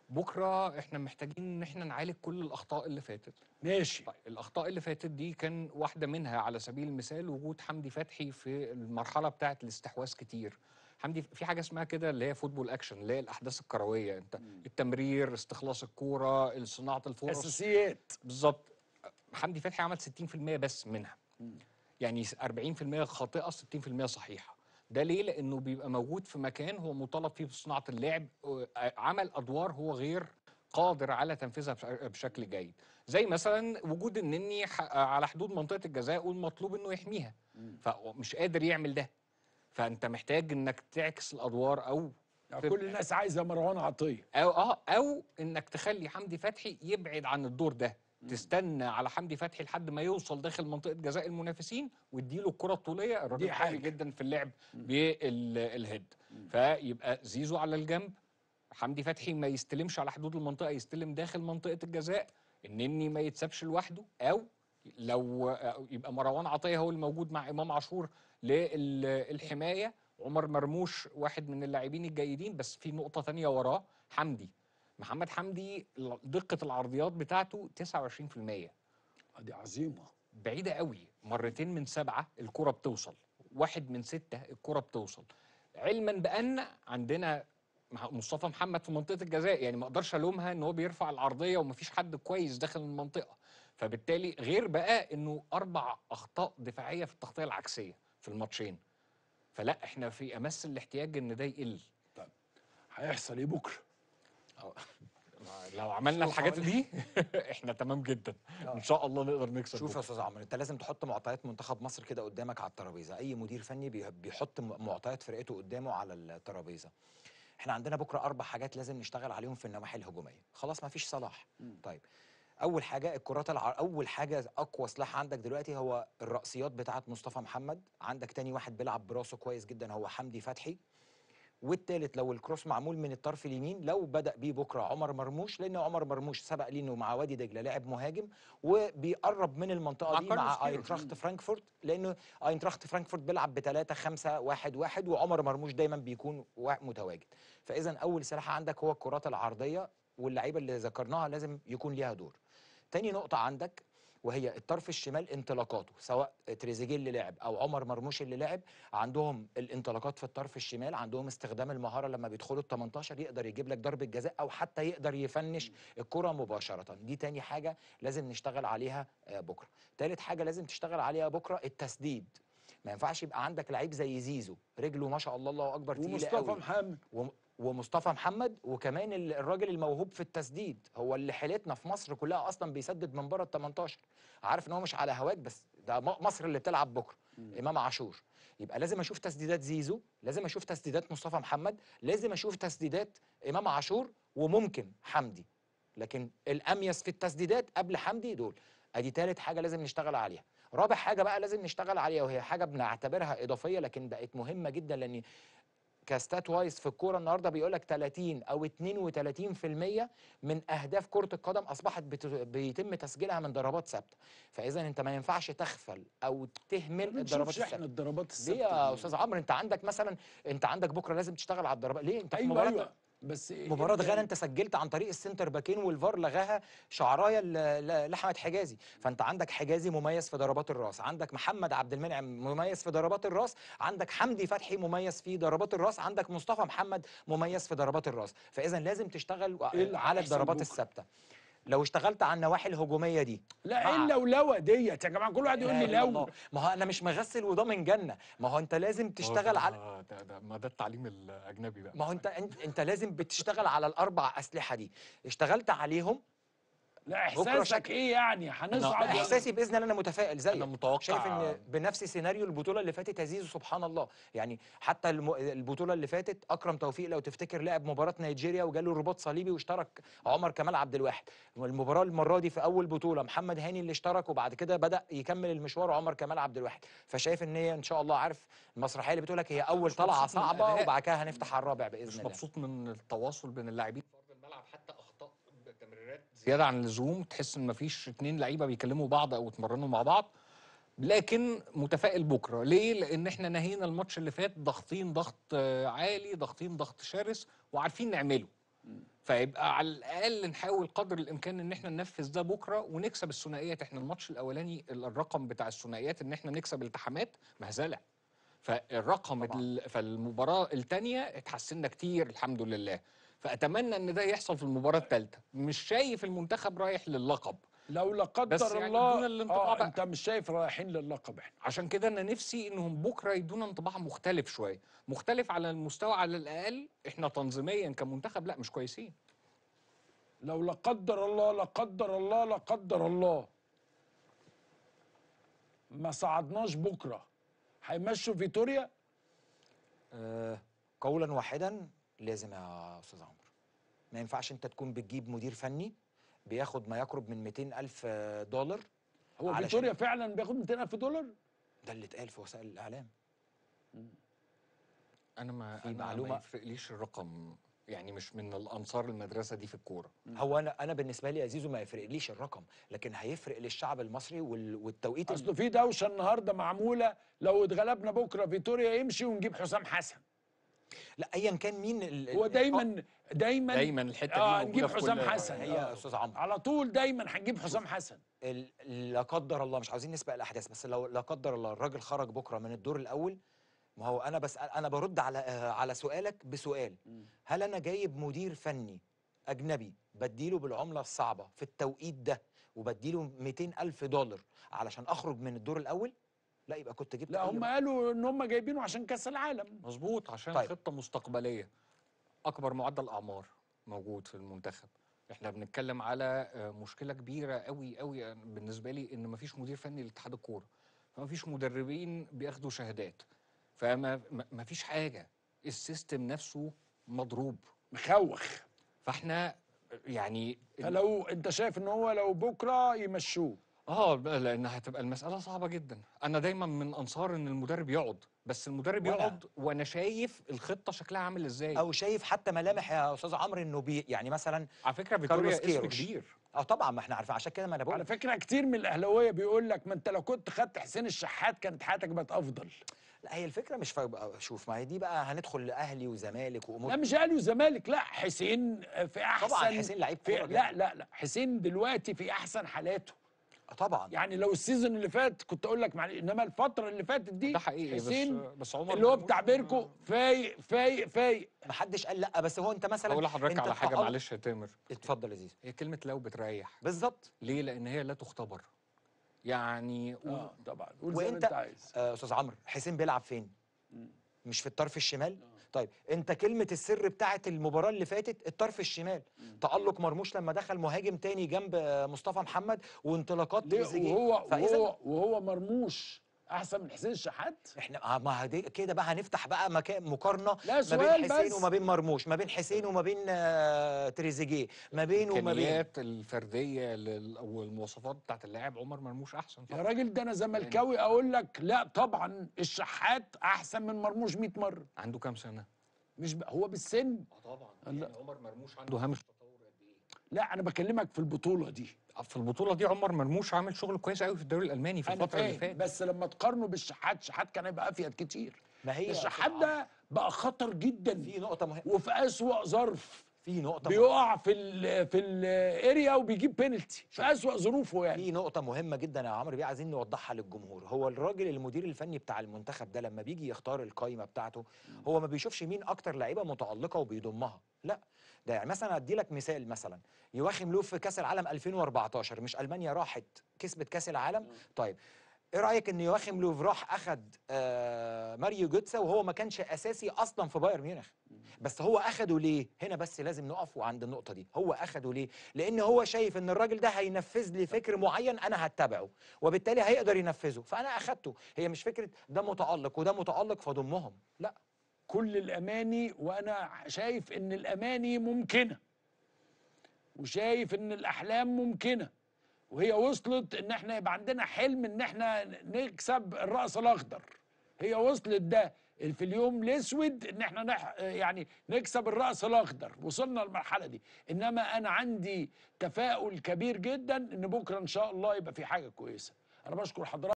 بكره احنا محتاجين ان احنا نعالج كل الاخطاء اللي فاتت ماشي طيب الاخطاء اللي فاتت دي كان واحده منها على سبيل المثال وجود حمدي فتحي في المرحله بتاعه الاستحواذ كتير حمدي في حاجه اسمها كده اللي هي فوتبول اكشن اللي هي الاحداث الكرويه انت التمرير استخلاص الكوره صناعه الفرص اساسيات بالظبط حمدي فتحي عمل 60% بس منها يعني 40% خاطئه 60% صحيحه ده ليه لانه بيبقى موجود في مكان هو مطالب فيه بصناعه اللعب آه، عمل ادوار هو غير قادر على تنفيذها بش- بشكل جيد زي مثلا وجود النني ح- على حدود منطقه الجزاء والمطلوب انه يحميها فمش قادر يعمل ده فانت محتاج انك تعكس الادوار او يعني كل الناس عايزه مروان عطيه او اه او انك تخلي حمدي فتحي يبعد عن الدور ده تستنى على حمدي فتحي لحد ما يوصل داخل منطقه جزاء المنافسين واديله الكره الطوليه الراجل دي حاجة. قوي جدا في اللعب بالهيد فيبقى زيزو على الجنب حمدي فتحي ما يستلمش على حدود المنطقه يستلم داخل منطقه الجزاء النني ما يتسابش لوحده او لو يبقى مروان عطيه هو الموجود مع امام عاشور للحمايه عمر مرموش واحد من اللاعبين الجيدين بس في نقطه ثانيه وراه حمدي محمد حمدي دقه العرضيات بتاعته 29% دي عظيمه بعيدة قوي مرتين من سبعة الكرة بتوصل واحد من ستة الكرة بتوصل علما بأن عندنا مع- مصطفى محمد في منطقة الجزاء يعني ما اقدرش الومها ان هو بيرفع العرضية ومفيش حد كويس داخل المنطقة فبالتالي غير بقى انه اربع اخطاء دفاعية في التغطية العكسية في الماتشين فلا احنا في امس الاحتياج ان ده يقل طيب هيحصل ايه بكره لو عملنا الحاجات دي احنا تمام جدا ان شاء الله نقدر نكسب شوف يا بكرة. استاذ عمرو انت لازم تحط معطيات منتخب مصر كده قدامك على الترابيزه اي مدير فني بي- بيحط م- معطيات فرقته قدامه على الترابيزه احنا عندنا بكره اربع حاجات لازم نشتغل عليهم في النواحي الهجوميه خلاص ما فيش صلاح طيب اول حاجه الكرات الع... اول حاجه اقوى سلاح عندك دلوقتي هو الرأسيات بتاعه مصطفى محمد عندك تاني واحد بيلعب براسه كويس جدا هو حمدي فتحي والتالت لو الكروس معمول من الطرف اليمين لو بدا بيه بكره عمر مرموش لان عمر مرموش سبق ليه انه مع وادي دجله لاعب مهاجم وبيقرب من المنطقه مع دي كارلوس مع كيروش. اينتراخت فرانكفورت لانه اينتراخت فرانكفورت بيلعب ب 3 5 1 1 وعمر مرموش دايما بيكون وا- متواجد فاذا اول سلاح عندك هو الكرات العرضيه واللعيبه اللي ذكرناها لازم يكون ليها دور تاني نقطه عندك وهي الطرف الشمال انطلاقاته سواء تريزيجيه اللي لعب او عمر مرموش اللي لعب عندهم الانطلاقات في الطرف الشمال عندهم استخدام المهاره لما بيدخلوا ال 18 يقدر يجيب لك ضربه جزاء او حتى يقدر يفنش الكره مباشره دي تاني حاجه لازم نشتغل عليها آه، بكره تالت حاجه لازم تشتغل عليها بكره التسديد ما ينفعش يبقى عندك لعيب زي زيزو رجله ما شاء الله الله اكبر تقيله ومصطفى قوي. محمد وم- ومصطفى محمد وكمان ال- الراجل الموهوب في التسديد هو اللي حيلتنا في مصر كلها اصلا بيسدد من بره ال 18 عارف ان هو مش على هواك بس ده م- مصر اللي بتلعب بكره امام عاشور يبقى لازم اشوف تسديدات زيزو لازم اشوف تسديدات مصطفى محمد لازم اشوف تسديدات امام عاشور وممكن حمدي لكن الاميز في التسديدات قبل حمدي دول ادي تالت حاجه لازم نشتغل عليها رابع حاجه بقى لازم نشتغل عليها وهي حاجه بنعتبرها اضافيه لكن بقت مهمه جدا لان كستات وايز في الكوره النهارده بيقول لك 30 او 32% من اهداف كره القدم اصبحت بت... بيتم تسجيلها من ضربات ثابته فاذا انت ما ينفعش تغفل او تهمل ما الضربات بنشوفش احنا الثابته الضربات ليه الثابته يا دي. استاذ عمرو انت عندك مثلا انت عندك بكره لازم تشتغل على الضربات ليه انت في ايوه مباراه ايوه بس إيه مباراة إنت- غانا انت سجلت عن طريق السنتر باكين والفار لغاها شعرايه ل- ل- لاحمد حجازي فانت عندك حجازي مميز في ضربات الراس عندك محمد عبد المنعم مميز في ضربات الراس عندك حمدي فتحي مميز في ضربات الراس عندك مصطفى محمد مميز في ضربات الراس فاذا لازم تشتغل إيه اللي على هيحصل الضربات بكرة؟ الثابته لو اشتغلت على النواحي الهجوميه دي لا مع- ايه اللولوه ديت يا جماعه كل واحد يقول لا لي إله إلا لو الله. ما هو انا مش مغسل وضامن جنه ما هو انت لازم تشتغل على آه، ده, ده ما ده التعليم الاجنبي بقى ما هو انت انت, انت لازم بتشتغل على الاربع اسلحه دي اشتغلت عليهم لا بكرة احساسك شك- ايه يعني هنصعد أنا- احساسي باذن الله انا متفائل زيك أنا متوقع- شايف ان بنفس سيناريو البطوله اللي فاتت يا زيزو سبحان الله يعني حتى الم... البطوله اللي فاتت اكرم توفيق لو تفتكر لعب مباراه نيجيريا وجاله رباط صليبي واشترك عمر كمال عبد الواحد والمباراه المره دي في اول بطوله محمد هاني اللي اشترك وبعد كده بدا يكمل المشوار عمر كمال عبد الواحد فشايف ان هي ان شاء الله عارف المسرحيه اللي بتقول لك هي اول مش طلعه مبسوط من صعبه الأداء. وبعد كده هنفتح على الرابع باذن مش الله مبسوط من التواصل بين اللاعبين في ارض الملعب حتى اخطاء تمريرات زياده عن اللزوم تحس ان مفيش اتنين لعيبه بيكلموا بعض او اتمرنوا مع بعض لكن متفائل بكره ليه لان احنا نهينا الماتش اللي فات ضاغطين ضغط آه، عالي ضاغطين ضغط شرس وعارفين نعمله فيبقى على الاقل نحاول قدر الامكان ان احنا ننفذ ده بكره ونكسب الثنائيات احنا الماتش الاولاني الرقم بتاع الثنائيات ان احنا نكسب التحامات مهزله فالرقم طبعاً. ال- فالمباراه الثانيه اتحسنا كتير الحمد لله فاتمنى ان ده يحصل في المباراه الثالثه مش شايف المنتخب رايح للقب لو لا بس قدر يعني الله ادونا الانطباع اه بقى. انت مش شايف رايحين للقب احنا عشان كده انا نفسي انهم بكره يدونا انطباع مختلف شويه مختلف على المستوى على الاقل احنا تنظيميا كمنتخب لا مش كويسين لو لا قدر الله لا قدر الله لا قدر الله ما صعدناش بكره هيمشوا فيتوريا آه قولا واحدا لازم يا استاذ عمرو ما ينفعش انت تكون بتجيب مدير فني بياخد ما يقرب من 200 الف دولار هو علشان- فيتوريا فعلا بياخد 200000 دولار ده اللي اتقال في وسائل الاعلام انا ما في أنا ما معلومة- يفرقليش الرقم يعني مش من الانصار المدرسه دي في الكوره هو انا انا بالنسبه لي يا زيزو ما يفرقليش الرقم لكن هيفرق للشعب المصري وال- والتوقيت اصله في دوشه النهارده معموله لو اتغلبنا بكره فيتوريا يمشي ونجيب حسام حسن لا ايا كان مين ال- هو ال- دايما دايما دايما الحته دي اه موجودة نجيب في حسام كل- حسن هي يا آه. استاذ عمرو على طول دايما هنجيب حسام حسن ال- لا قدر الله مش عاوزين نسبق الاحداث بس لو لا قدر الله الراجل خرج بكره من الدور الاول ما هو انا بس انا برد على آه، على سؤالك بسؤال هل انا جايب مدير فني اجنبي بديله بالعمله الصعبه في التوقيت ده وبديله 200 الف دولار علشان اخرج من الدور الاول لا يبقى كنت جبت لا أي هم قالوا ان هم جايبينه عشان كاس العالم مظبوط عشان طيب. طيب. خطه مستقبليه اكبر معدل اعمار موجود في المنتخب احنا بنتكلم على آه، مشكله كبيره قوي قوي بالنسبه لي ان مفيش مدير فني لاتحاد الكوره فمفيش مدربين بياخدوا شهادات فما ما- مفيش حاجه السيستم نفسه مضروب مخوخ فاحنا يعني فلو انت شايف ان هو لو بكره يمشوه اه لان هتبقى المساله صعبه جدا انا دايما من انصار ان المدرب يقعد بس المدرب وأنا. يقعد وانا شايف الخطه شكلها عامل ازاي او شايف حتى ملامح يا استاذ عمرو انه بي يعني مثلا على فكره فيتوريا كارلوس اسم كيروش. كبير اه طبعا ما احنا عارفين عشان كده ما انا بقول على فكره كتير من الاهلاويه بيقول لك ما انت لو كنت خدت حسين الشحات كانت حياتك بقت افضل لا هي الفكره مش فا... شوف ما هي دي بقى هندخل لاهلي وزمالك وامور لا مش اهلي وزمالك لا حسين في احسن طبعاً حسين لعيب في كورة لا جدا. لا لا حسين دلوقتي في احسن حالاته آه طبعا يعني لو السيزون اللي فات كنت اقول لك معلش انما الفتره اللي فاتت دي ده حقيقي حسين بس بس عمر اللي هو مرموش بتاع بيركو فايق فايق فايق ما حدش قال لا بس هو انت مثلا اقول لحضرتك انت على حاجه التألق- معلش يا تامر اتفضل يا زيزو هي كلمه لو بتريح بالظبط ليه لان هي لا تختبر يعني اه طبعا قول زي ما وانت انت عايز آه، استاذ عمرو حسين بيلعب فين مش في الطرف الشمال طيب انت كلمه السر بتاعت المباراه اللي فاتت الطرف الشمال تالق مرموش لما دخل مهاجم تاني جنب آه، مصطفى محمد وانطلاقات ليه تريزيجيه وهو فإذا وهو وهو مرموش احسن من حسين الشحات احنا آه، ما دي كده بقى هنفتح بقى مكان مقارنه لا ما سؤال بين حسين بس. وما بين مرموش ما بين حسين وما بين آه، تريزيجيه ما بين وما بين الامكانيات الفرديه لل- والمواصفات بتاعت اللاعب عمر مرموش احسن يا طبعا راجل ده انا زملكاوي اقول لك لا طبعا الشحات احسن من مرموش 100 مره عنده كام سنه مش ب... هو بالسن اه طبعا لا. يعني عمر مرموش عنده هامش تطور قد ايه لا انا بكلمك في البطوله دي في البطوله دي عمر مرموش عامل شغل كويس قوي في الدوري الالماني في انا الفتره اللي فاهم فاتت بس لما تقارنه بالشحات شحات كان هيبقى افيد كتير ما هي الشحات ده بقى خطر جدا في نقطه مهمه وفي اسوأ ظرف في نقطه بيقع في ال في الاريا وبيجيب بينالتي في اسوأ ظروفه يعني في نقطة مهمة جدا يا عمرو بيه عايزين نوضحها للجمهور، هو الراجل المدير الفني بتاع المنتخب ده لما بيجي يختار القايمة بتاعته هو ما بيشوفش مين أكتر لعيبة متألقة وبيضمها، لا ده يعني مثلا أدي لك مثال مثلا يواخيم لوف في كأس العالم 2014 مش ألمانيا راحت كسبت كأس العالم؟ طيب ايه رايك ان يواخيم لوف راح اخد آه ماريو جوتسا وهو ما كانش اساسي اصلا في بايرن ميونخ بس هو اخده ليه هنا بس لازم نقف عند النقطه دي هو اخده ليه لان هو شايف ان الراجل ده هينفذ لي فكر معين انا هتبعه وبالتالي هيقدر ينفذه فانا اخدته هي مش فكره ده متالق وده متالق فضمهم لا كل الاماني وانا شايف ان الاماني ممكنه وشايف ان الاحلام ممكنه وهي وصلت ان احنا يبقى عندنا حلم ان احنا نكسب الراس الاخضر هي وصلت ده في اليوم الاسود ان احنا نح يعني نكسب الراس الاخضر وصلنا للمرحله دي انما انا عندي تفاؤل كبير جدا ان بكره ان شاء الله يبقى في حاجه كويسه انا بشكر حضرتك